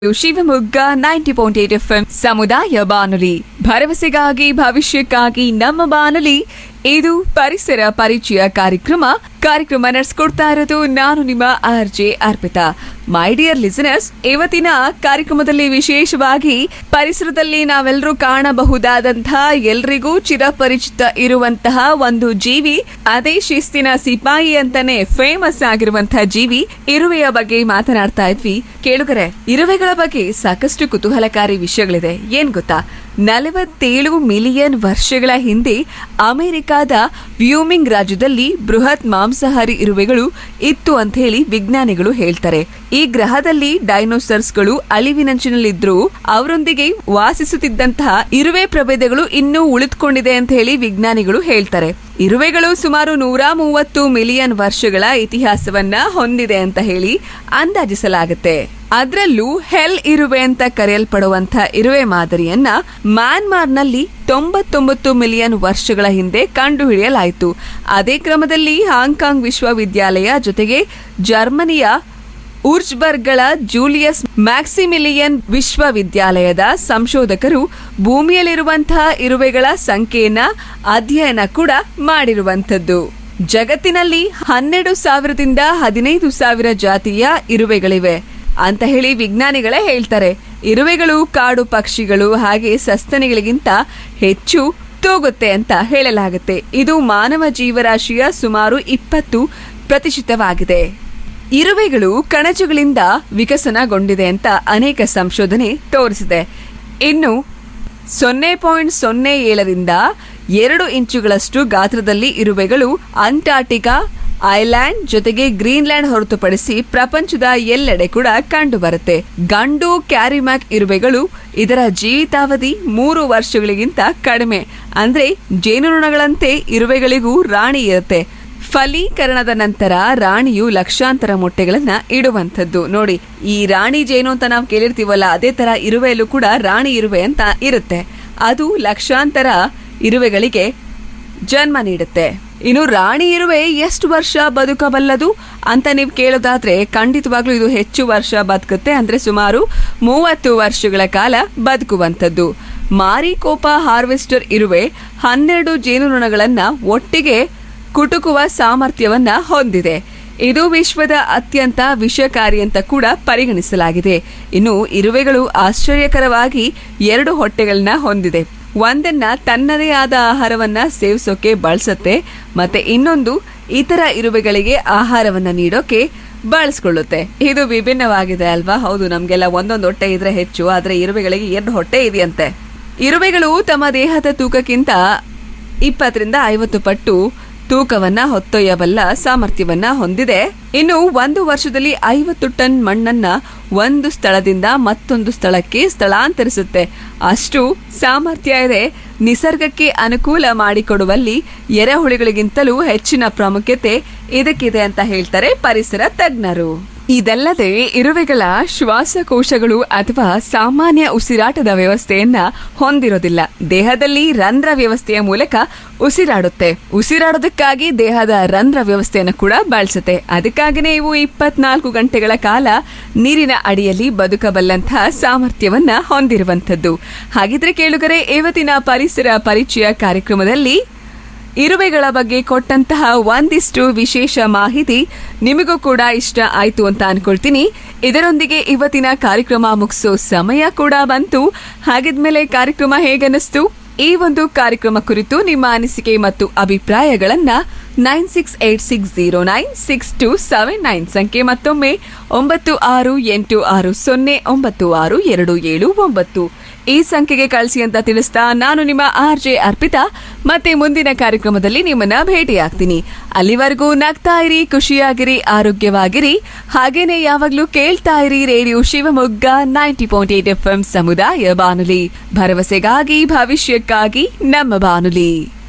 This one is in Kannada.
Shivamogga ninety point eight F M ಸಮುದಾಯ ಬಾನುಲಿ ಭರವಸೆಗಾಗಿ ಭವಿಷ್ಯಕ್ಕಾಗಿ ನಮ್ಮ ಬಾನುಲಿ ಇದು ಪರಿಸರ ಪರಿಚಯ ಕಾರ್ಯಕ್ರಮ ಕಾರ್ಯಕ್ರಮ ನಡೆಸ್ಕೊಡ್ತಾ ಇರೋದು ನಾನು ನಿಮ್ಮ R J Arpita my dear listeners ಇವತ್ತಿನ ಕಾರ್ಯಕ್ರಮದಲ್ಲಿ ವಿಶೇಷವಾಗಿ ಪರಿಸರದಲ್ಲಿ ನಾವೆಲ್ಲರೂ ಕಾಣಬಹುದಾದಂತಹ ಎಲ್ರಿಗೂ ಚಿರಪರಿಚಿತ ಇರುವಂತಹ ಒಂದು ಜೀವಿ ಅದೇ ಶಿಸ್ತಿನ ಸಿಪಾಯಿ ಅಂತಾನೆ ಫೇಮಸ್ ಆಗಿರುವಂತಹ ಜೀವಿ ಇರುವೆಯ ಬಗ್ಗೆ ಮಾತನಾಡ್ತಾ ಇದ್ವಿ ಕೇಳುಗರೆ ಇರುವೆಗಳ ಬಗ್ಗೆ ಸಾಕಷ್ಟು ಕುತೂಹಲಕಾರಿ ವಿಷಯಗಳಿದೆ ಏನ್ ಗೊತ್ತಾ ನಲವತ್ತೇಳು ಮಿಲಿಯನ್ ವರ್ಷಗಳ ಹಿಂದೆ ಅಮೆರಿಕಾದ ವ್ಯೂಮಿಂಗ್ ರಾಜ್ಯದಲ್ಲಿ ಬೃಹತ್ ಮಾಂಸಾಹಾರಿ ಇರುವೆಗಳು ಇತ್ತು ಅಂತ ಹೇಳಿ ವಿಜ್ಞಾನಿಗಳು ಹೇಳ್ತಾರೆ ಈ ಗ್ರಹದಲ್ಲಿ ಡೈನೋಸರ್ಸ್ಗಳು ಅಳಿವಿನಂಚಿನಲ್ಲಿದ್ರು ಅವರೊಂದಿಗೆ ವಾಸಿಸುತ್ತಿದ್ದಂತಹ ಇರುವೆ ಪ್ರಭೇದಗಳು ಇನ್ನೂ ಉಳಿದುಕೊಂಡಿದೆ ಅಂತ ಹೇಳಿ ವಿಜ್ಞಾನಿಗಳು ಹೇಳ್ತಾರೆ ಇರುವೆಗಳು ಸುಮಾರು ನೂರ ಮೂವತ್ತು ಮಿಲಿಯನ್ ವರ್ಷಗಳ ಇತಿಹಾಸವನ್ನ ಹೊಂದಿದೆ ಅಂತ ಹೇಳಿ ಅಂದಾಜಿಸಲಾಗುತ್ತೆ ಅದರಲ್ಲೂ ಹೆಲ್ ಇರುವೆ ಅಂತ ಕರೆಯಲ್ಪಡುವಂತ ಇರುವೆ ಮಾದರಿಯನ್ನ ಮ್ಯಾನ್ಮಾರ್ನಲ್ಲಿ ತೊಂಬತ್ತೊಂಬತ್ತು ಮಿಲಿಯನ್ ವರ್ಷಗಳ ಹಿಂದೆ ಕಂಡುಹಿಡಿಯಲಾಯಿತು ಅದೇ ಕ್ರಮದಲ್ಲಿ ಹಾಂಗ್ಕಾಂಗ್ ವಿಶ್ವವಿದ್ಯಾಲಯ ಜೊತೆಗೆ ಜರ್ಮನಿಯ ಊರ್ಜ್ಬರ್ಗ್ಗಳ ಜೂಲಿಯಸ್ ಮ್ಯಾಕ್ಸಿಮಿಲಿಯನ್ ವಿಶ್ವವಿದ್ಯಾಲಯದ ಸಂಶೋಧಕರು ಭೂಮಿಯಲ್ಲಿರುವಂತಹ ಇರುವೆಗಳ ಸಂಖ್ಯೆಯನ್ನ ಅಧ್ಯಯನ ಕೂಡ ಮಾಡಿರುವಂಥದ್ದು ಜಗತ್ತಿನಲ್ಲಿ ಹನ್ನೆರಡು ಸಾವಿರದಿಂದ ಹದಿನೈದು ಸಾವಿರ ಜಾತಿಯ ಇರುವೆಗಳಿವೆ ಅಂತ ಹೇಳಿ ವಿಜ್ಞಾನಿಗಳೇ ಹೇಳ್ತಾರೆ ಇರುವೆಗಳು ಕಾಡು ಪಕ್ಷಿಗಳು ಹಾಗೆ ಸಸ್ತನಿಗಳಿಗಿಂತ ಹೆಚ್ಚು ತೂಗುತ್ತೆ ಅಂತ ಹೇಳಲಾಗುತ್ತೆ ಇದು ಮಾನವ ಜೀವರಾಶಿಯ ಸುಮಾರು ಇಪ್ಪತ್ತು ಪ್ರತಿಶತವಾಗಿದೆ ಇರುವೆಗಳು ಕಣಜಗಳಿಂದ ವಿಕಸನಗೊಂಡಿದೆ ಅಂತ ಅನೇಕ ಸಂಶೋಧನೆ ತೋರಿಸಿದೆ ಇನ್ನು ಸೊನ್ನೆ ಪಾಯಿಂಟ್ ಸೊನ್ನೆ ಏಳರಿಂದ ಎರಡು ಇಂಚುಗಳಷ್ಟು ಗಾತ್ರದಲ್ಲಿ ಇರುವೆಗಳು ಅಂಟಾರ್ಟಿಕಾ ಐಲ್ಯಾಂಡ್ ಜೊತೆಗೆ ಗ್ರೀನ್ಲ್ಯಾಂಡ್ ಹೊರತುಪಡಿಸಿ ಪ್ರಪಂಚದ ಎಲ್ಲೆಡೆ ಕೂಡ ಕಂಡುಬರುತ್ತೆ ಗಂಡು ಕ್ಯಾರಿಮ್ಯಾಕ್ ಇರುವೆಗಳು ಇದರ ಜೀವಿತಾವಧಿ ಮೂರು ವರ್ಷಗಳಿಗಿಂತ ಕಡಿಮೆ ಅಂದ್ರೆ ಜೇನುನೊಣಗಳಂತೆ ಇರುವೆಗಳಿಗೂ ರಾಣಿ ಇರುತ್ತೆ ಫಲೀಕರಣದ ನಂತರ ರಾಣಿಯು ಲಕ್ಷಾಂತರ ಮೊಟ್ಟೆಗಳನ್ನ ಇಡುವಂಥದ್ದು ನೋಡಿ ಈ ರಾಣಿ ಜೇನು ಅಂತ ನಾವು ಕೇಳಿರ್ತೀವಲ್ಲ ಅದೇ ತರ ಇರುವೆಯಲ್ಲೂ ಕೂಡ ರಾಣಿ ಇರುವೆ ಅಂತ ಇರುತ್ತೆ ಅದು ಲಕ್ಷಾಂತರ ಇರುವೆಗಳಿಗೆ ಜನ್ಮ ನೀಡುತ್ತೆ ಇನ್ನು ರಾಣಿ ಇರುವೆ ಎಷ್ಟು ವರ್ಷ ಬದುಕಬಲ್ಲದು ಅಂತ ನೀವು ಕೇಳೋದಾದ್ರೆ ಖಂಡಿತವಾಗ್ಲೂ ಇದು ಹೆಚ್ಚು ವರ್ಷ ಬದುಕುತ್ತೆ ಅಂದ್ರೆ ಸುಮಾರು ಮೂವತ್ತು ವರ್ಷಗಳ ಕಾಲ ಬದುಕುವಂಥದ್ದು ಮಾರಿಕೋಪ ಹಾರ್ವೆಸ್ಟರ್ ಇರುವೆ ಹನ್ನೆರಡು ಜೇನುನೊಣಗಳನ್ನ ಒಟ್ಟಿಗೆ ಕುಟುಕುವ ಸಾಮರ್ಥ್ಯವನ್ನ ಹೊಂದಿದೆ ಇದು ವಿಶ್ವದ ಅತ್ಯಂತ ವಿಷಕಾರಿ ಅಂತ ಕೂಡ ಪರಿಗಣಿಸಲಾಗಿದೆ ಇನ್ನು ಇರುವೆಗಳು ಆಶ್ಚರ್ಯಕರವಾಗಿ ಎರಡು ಹೊಟ್ಟೆಗಳನ್ನ ಹೊಂದಿದೆ ಒಂದನ್ನ ತನ್ನದೇ ಆದ ಆಹಾರವನ್ನ ಸೇವಿಸೋಕೆ ಬಳಸತ್ತೆ ಮತ್ತೆ ಇನ್ನೊಂದು ಇತರ ಇರುವೆಗಳಿಗೆ ಆಹಾರವನ್ನ ನೀಡೋಕೆ ಬಳಸ್ಕೊಳ್ಳುತ್ತೆ ಇದು ವಿಭಿನ್ನವಾಗಿದೆ ಅಲ್ವಾ ಹೌದು ನಮ್ಗೆಲ್ಲ ಒಂದೊಂದು ಹೊಟ್ಟೆ ಇದ್ರೆ ಹೆಚ್ಚು ಆದ್ರೆ ಇರುವೆಗಳಿಗೆ ಎರಡು ಹೊಟ್ಟೆ ಇದೆಯಂತೆ ಇರುವೆಗಳು ತಮ್ಮ ದೇಹದ ತೂಕಕ್ಕಿಂತ ಇಪ್ಪತ್ತರಿಂದ ಐವತ್ತು ಪಟ್ಟು ತೂಕವನ್ನ ಹೊತ್ತೊಯ್ಯಬಲ್ಲ ಸಾಮರ್ಥ್ಯವನ್ನ ಹೊಂದಿದೆ ಇನ್ನು ಒಂದು ವರ್ಷದಲ್ಲಿ ಐವತ್ತು ಟನ್ ಮಣ್ಣನ್ನ ಒಂದು ಸ್ಥಳದಿಂದ ಮತ್ತೊಂದು ಸ್ಥಳಕ್ಕೆ ಸ್ಥಳಾಂತರಿಸುತ್ತೆ ಅಷ್ಟು ಸಾಮರ್ಥ್ಯ ಇದೆ ನಿಸರ್ಗಕ್ಕೆ ಅನುಕೂಲ ಮಾಡಿಕೊಡುವಲ್ಲಿ ಎರೆಹುಳಿಗಳಿಗಿಂತಲೂ ಹೆಚ್ಚಿನ ಪ್ರಾಮುಖ್ಯತೆ ಇದಕ್ಕಿದೆ ಅಂತ ಹೇಳ್ತಾರೆ ಪರಿಸರ ತಜ್ಞರು ಇದಲ್ಲದೆ ಇರುವೆಗಳ ಶ್ವಾಸಕೋಶಗಳು ಅಥವಾ ಸಾಮಾನ್ಯ ಉಸಿರಾಟದ ವ್ಯವಸ್ಥೆಯನ್ನ ಹೊಂದಿರೋದಿಲ್ಲ ದೇಹದಲ್ಲಿ ರಂಧ್ರ ವ್ಯವಸ್ಥೆಯ ಮೂಲಕ ಉಸಿರಾಡುತ್ತೆ ಉಸಿರಾಡೋದಕ್ಕಾಗಿ ದೇಹದ ರಂಧ್ರ ವ್ಯವಸ್ಥೆಯನ್ನು ಕೂಡ ಬಳಸುತ್ತೆ ಅದಕ್ಕಾಗಿನೇ ಇವು ಇಪ್ಪತ್ನಾಲ್ಕು ಗಂಟೆಗಳ ಕಾಲ ನೀರಿನ ಅಡಿಯಲ್ಲಿ ಬದುಕಬಲ್ಲಂತಹ ಸಾಮರ್ಥ್ಯವನ್ನ ಹೊಂದಿರುವಂಥದ್ದು ಹಾಗಿದ್ರೆ ಕೇಳುಗರೆ ಇವತ್ತಿನ ಪರಿಸರ ಪರಿಚಯ ಕಾರ್ಯಕ್ರಮದಲ್ಲಿ ಇರುವೆಗಳ ಬಗ್ಗೆ ಕೊಟ್ಟಂತಹ ಒಂದಿಷ್ಟು ವಿಶೇಷ ಮಾಹಿತಿ ನಿಮಗೂ ಕೂಡ ಇಷ್ಟ ಆಯ್ತು ಅಂತ ಅನ್ಕೊಳ್ತೀನಿ ಇದರೊಂದಿಗೆ ಇವತ್ತಿನ ಕಾರ್ಯಕ್ರಮ ಮುಗಿಸೋ ಸಮಯ ಕೂಡ ಬಂತು ಹಾಗಿದ್ಮೇಲೆ ಕಾರ್ಯಕ್ರಮ ಹೇಗನ್ನಿಸ್ತು ಈ ಒಂದು ಕಾರ್ಯಕ್ರಮ ಕುರಿತು ನಿಮ್ಮ ಅನಿಸಿಕೆ ಮತ್ತು ಅಭಿಪ್ರಾಯಗಳನ್ನ nine six eight six zero nine six two seven nine ಸಂಖ್ಯೆ ಮತ್ತೊಮ್ಮೆ ಒಂಬತ್ತು ಆರು ಎಂಟು ಆರು ಸೊನ್ನೆ ಒಂಬತ್ತು ಆರು ಎರಡು ಏಳು ಒಂಬತ್ತು ಈ ಸಂಖ್ಯೆಗೆ ಕಳಿಸಿ ಅಂತ ತಿಳಿಸ್ತಾ ನಾನು ನಿಮ್ಮ ಆರ್ ಜೆ ಅರ್ಪಿತಾ ಮತ್ತೆ ಮುಂದಿನ ಕಾರ್ಯಕ್ರಮದಲ್ಲಿ ನಿಮ್ಮನ್ನ ಭೇಟಿಯಾಗ್ತೀನಿ ಅಲ್ಲಿವರೆಗೂ ನಗ್ತಾ ಇರಿ ಖುಷಿಯಾಗಿರಿ ಆರೋಗ್ಯವಾಗಿರಿ ಹಾಗೇನೆ ಯಾವಾಗ್ಲೂ ಕೇಳ್ತಾ ಇರಿ radio Shivamogga ninety point eight F M ಸಮುದಾಯ ಬಾನುಲಿ ಭರವಸೆಗಾಗಿ ಭವಿಷ್ಯಕ್ಕಾಗಿ ನಮ್ಮ ಬಾನುಲಿ